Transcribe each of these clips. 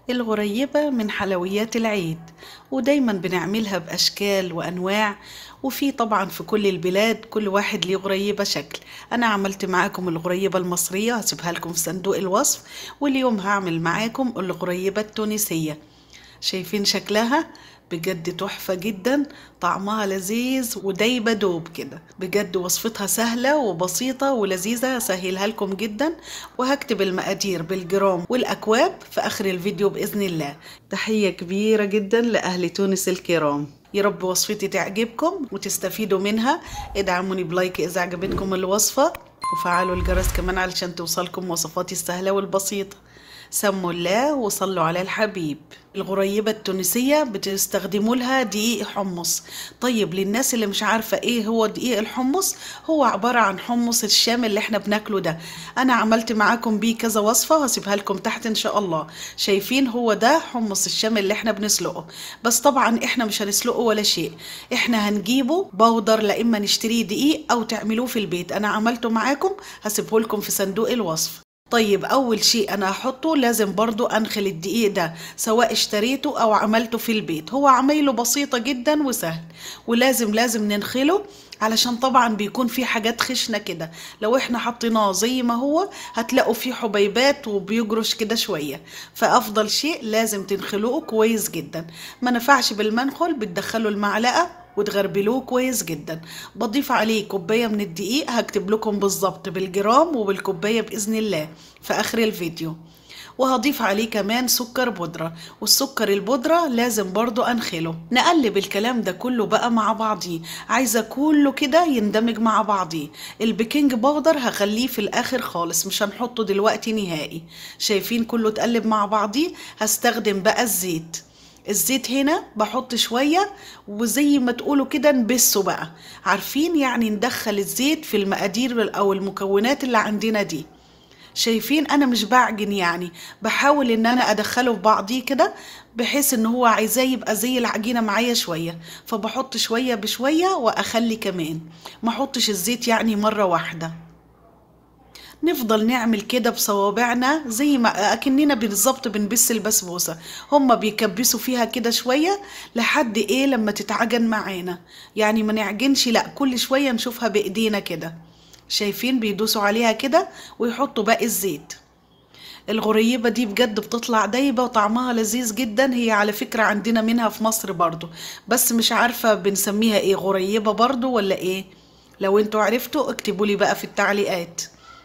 الغريبة من حلويات العيد ودايما بنعملها بأشكال وأنواع وفي طبعا في كل البلاد كل واحد ليه غريبة شكل أنا عملت معاكم الغريبة المصرية هسيبها لكم في صندوق الوصف واليوم هعمل معاكم الغريبة التونسية شايفين شكلها بجد تحفة جدا طعمها لذيذ ودايبة دوب كده بجد وصفتها سهلة وبسيطة ولذيذة هسهلها لكم جدا وهكتب المقادير بالجرام والأكواب في آخر الفيديو بإذن الله تحية كبيرة جدا لأهل تونس الكرام يا رب وصفتي تعجبكم وتستفيدوا منها ادعموني بلايك إذا عجبتكم الوصفة وفعلوا الجرس كمان علشان توصلكم وصفاتي السهلة والبسيطة سموا الله وصلوا على الحبيب الغريبة التونسية بتستخدموا لها دقيق حمص طيب للناس اللي مش عارفة ايه هو دقيق الحمص هو عبارة عن حمص الشام اللي احنا بناكله ده انا عملت معاكم بيه كذا وصفة هسيبها لكم تحت ان شاء الله شايفين هو ده حمص الشام اللي احنا بنسلقه بس طبعا احنا مش هنسلقه ولا شيء احنا هنجيبه بودر لا اما نشتريه دقيق او تعملوه في البيت انا عملته معاكم هسيبه لكم في صندوق الوصف طيب اول شيء انا هحطه لازم برضو انخل الدقيق ده سواء اشتريته او عملته في البيت هو عمايله بسيطة جدا وسهل ولازم لازم ننخله علشان طبعا بيكون في حاجات خشنة كده لو احنا حطيناه زي ما هو هتلاقوا فيه حبيبات وبيجرش كده شوية فافضل شيء لازم تنخلوه كويس جدا ما نفعش بالمنخل بتدخلوا المعلقة وتغربلوه كويس جدا بضيف عليه كوباية من الدقيق هكتب لكم بالظبط بالجرام وبالكوباية بإذن الله في آخر الفيديو وهضيف عليه كمان سكر بودرة والسكر البودرة لازم برضو أنخله نقلب الكلام ده كله بقى مع بعضيه عايزة كله كده يندمج مع بعضيه البيكنج باودر هخليه في الآخر خالص مش هنحطه دلوقتي نهائي شايفين كله اتقلب مع بعضيه هستخدم بقى الزيت الزيت هنا بحط شوية وزي ما تقولوا كده نبسه بقى عارفين يعني ندخل الزيت في المقادير أو المكونات اللي عندنا دي شايفين انا مش بعجن يعني بحاول ان انا ادخله في بعضيه كده بحيث ان هو عايزاه يبقى زي العجينه معايا شويه فبحط شويه بشويه واخلي كمان ما احطش الزيت يعني مره واحده نفضل نعمل كده بصوابعنا زي ما اكننا بالظبط بنبس البسبوسه هما بيكبسوا فيها كده شويه لحد ايه لما تتعجن معانا يعني ما نعجنش لا كل شويه نشوفها بايدينا كده شايفين بيدوسوا عليها كده ويحطوا باقي الزيت الغريبة دي بجد بتطلع دايبة وطعمها لذيذ جدا هي على فكرة عندنا منها في مصر برضو بس مش عارفة بنسميها ايه غريبة برضو ولا ايه لو انتوا عرفتوا اكتبوا لي بقى في التعليقات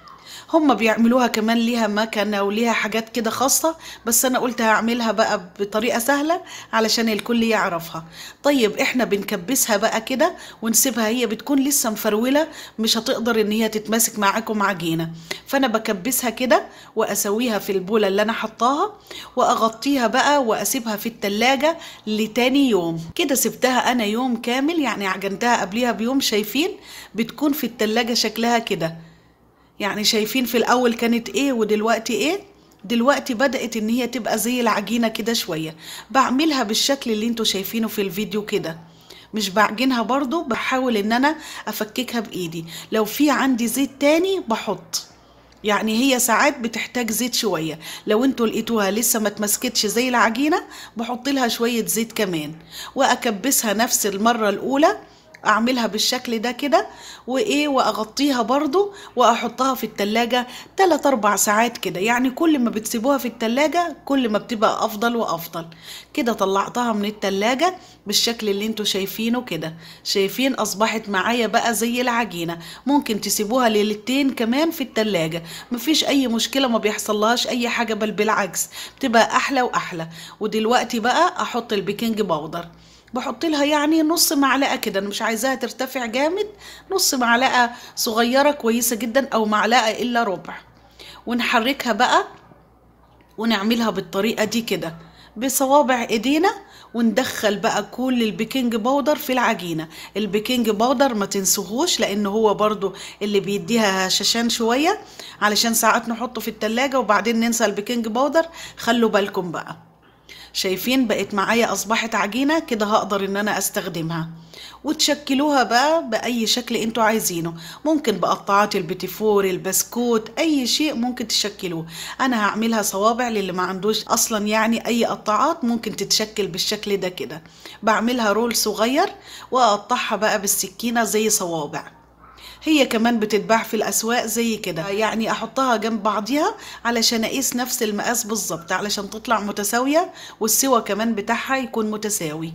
هم بيعملوها كمان ليها مكنة وليها حاجات كده خاصة بس أنا قلت هعملها بقى بطريقة سهلة علشان الكل يعرفها طيب إحنا بنكبسها بقى كده ونسيبها هي بتكون لسه مفرولة مش هتقدر إن هي تتماسك معاكم عجينة فأنا بكبسها كده وأسويها في البولة اللي أنا حطاها وأغطيها بقى وأسيبها في التلاجة لتاني يوم كده سبتها أنا يوم كامل يعني عجنتها قبليها بيوم شايفين بتكون في التلاجة شكلها كده يعني شايفين في الاول كانت ايه ودلوقتي ايه دلوقتي بدأت ان هي تبقى زي العجينة كده شوية بعملها بالشكل اللي انتوا شايفينه في الفيديو كده مش بعجنها برضو بحاول ان انا افككها بايدي لو في عندي زيت تاني بحط يعني هي ساعات بتحتاج زيت شوية لو انتوا لقيتوها لسه ما تمسكتش زي العجينة بحط لها شوية زيت كمان واكبسها نفس المرة الاولى اعملها بالشكل ده كده وايه واغطيها برضو واحطها في التلاجة 3 4 ساعات كده يعني كل ما بتسيبوها في التلاجة كل ما بتبقى افضل وافضل كده طلعتها من التلاجة بالشكل اللي انتوا شايفينه كده شايفين اصبحت معايا بقى زي العجينة ممكن تسيبوها ليلتين كمان في التلاجة مفيش اي مشكلة ما بيحصلهاش اي حاجة بل بالعكس بتبقى احلى واحلى ودلوقتي بقى احط البيكنج باودر بحط لها يعني نص معلقه كده انا مش عايزاها ترتفع جامد نص معلقه صغيره كويسه جدا او معلقه الا ربع ونحركها بقى ونعملها بالطريقه دي كده بصوابع ايدينا وندخل بقى كل البيكنج باودر في العجينه البيكنج باودر ما تنسوهوش لان هو برضو اللي بيديها هشاشان شويه علشان ساعات نحطه في التلاجة وبعدين ننسى البيكنج باودر خلوا بالكم بقى شايفين بقت معايا اصبحت عجينة كده هقدر ان انا استخدمها وتشكلوها بقى بأي شكل انتوا عايزينه ممكن بقطعات البيتيفور البسكوت اي شيء ممكن تشكلوه انا هعملها صوابع للي ما عندوش اصلا يعني اي قطعات ممكن تتشكل بالشكل ده كده بعملها رول صغير واقطعها بقى بالسكينة زي صوابع هي كمان بتتباع في الأسواق زي كده يعني أحطها جنب بعضيها علشان أقيس نفس المقاس بالظبط علشان تطلع متساوية والسوى كمان بتاعها يكون متساوي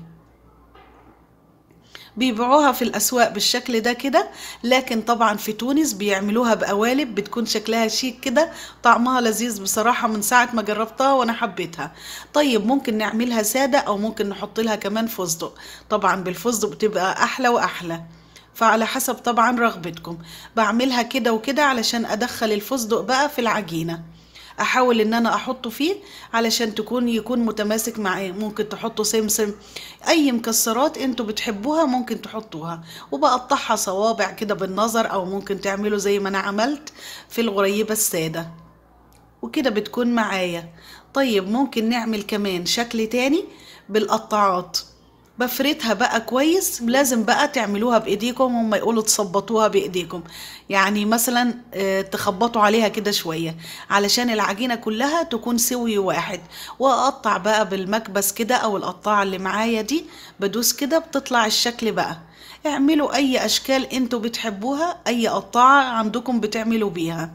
بيبيعوها في الأسواق بالشكل ده كده لكن طبعا في تونس بيعملوها بقوالب بتكون شكلها شيك كده طعمها لذيذ بصراحة من ساعة ما جربتها وأنا حبيتها طيب ممكن نعملها سادة أو ممكن نحط لها كمان فستق طبعا بالفستق بتبقى أحلى وأحلى فعلى حسب طبعا رغبتكم بعملها كده وكده علشان أدخل الفستق بقى في العجينة احاول ان انا احطه فيه علشان تكون يكون متماسك معاه ممكن تحطوا سمسم اي مكسرات انتوا بتحبوها ممكن تحطوها وبقطعها صوابع كده بالنظر او ممكن تعملوا زي ما انا عملت في الغريبة السادة وكده بتكون معايا طيب ممكن نعمل كمان شكل تاني بالقطاعات بفردها بقى كويس لازم بقى تعملوها بايديكم هم يقولوا تظبطوها بايديكم يعني مثلا تخبطوا عليها كده شويه علشان العجينه كلها تكون سوي واحد واقطع بقى بالمكبس كده او القطاعه اللي معايا دي بدوس كده بتطلع الشكل بقى اعملوا اي اشكال انتوا بتحبوها اي قطاعه عندكم بتعملوا بيها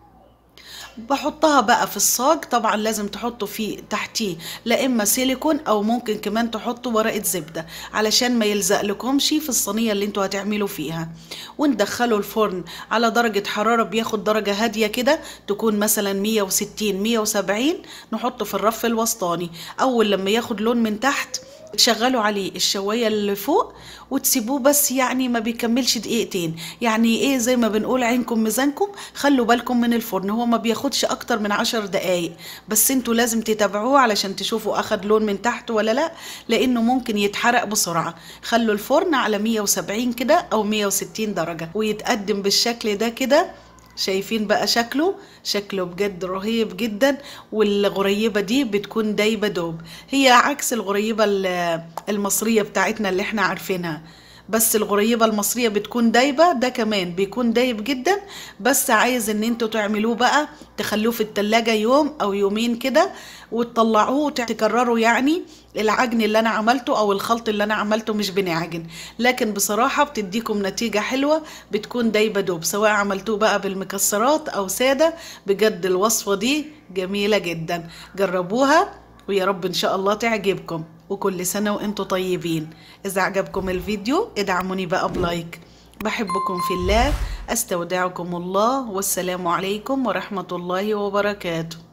بحطها بقى في الصاج طبعا لازم تحطوا فيه تحتيه لا اما سيليكون او ممكن كمان تحطوا ورقه زبده علشان ما يلزق لكمش في الصينيه اللي انتوا هتعملوا فيها وندخله الفرن على درجه حراره بياخد درجه هاديه كده تكون مثلا 160 170 نحطه في الرف الوسطاني اول لما ياخد لون من تحت تشغلوا عليه الشوايه اللي فوق وتسيبوه بس يعني ما بيكملش دقيقتين يعني ايه زي ما بنقول عينكم ميزانكم خلوا بالكم من الفرن هو ما بياخدش اكتر من عشر دقايق بس انتوا لازم تتابعوه علشان تشوفوا اخد لون من تحت ولا لا لانه ممكن يتحرق بسرعه خلوا الفرن على 170 كده او 160 درجه ويتقدم بالشكل ده كده شايفين بقى شكله شكله بجد رهيب جدا والغريبة دي بتكون دايبة دوب هي عكس الغريبة المصرية بتاعتنا اللي احنا عارفينها بس الغريبة المصرية بتكون دايبة ده كمان بيكون دايب جدا بس عايز ان انتوا تعملوه بقى تخلوه في التلاجة يوم او يومين كده وتطلعوه وتكرروا يعني العجن اللي انا عملته او الخلط اللي انا عملته مش بنعجن لكن بصراحة بتديكم نتيجة حلوة بتكون دايبة دوب سواء عملتوه بقى بالمكسرات او سادة بجد الوصفة دي جميلة جدا جربوها ويا رب ان شاء الله تعجبكم وكل سنة وانتم طيبين اذا عجبكم الفيديو ادعموني بقى بلايك بحبكم في الله استودعكم الله والسلام عليكم ورحمة الله وبركاته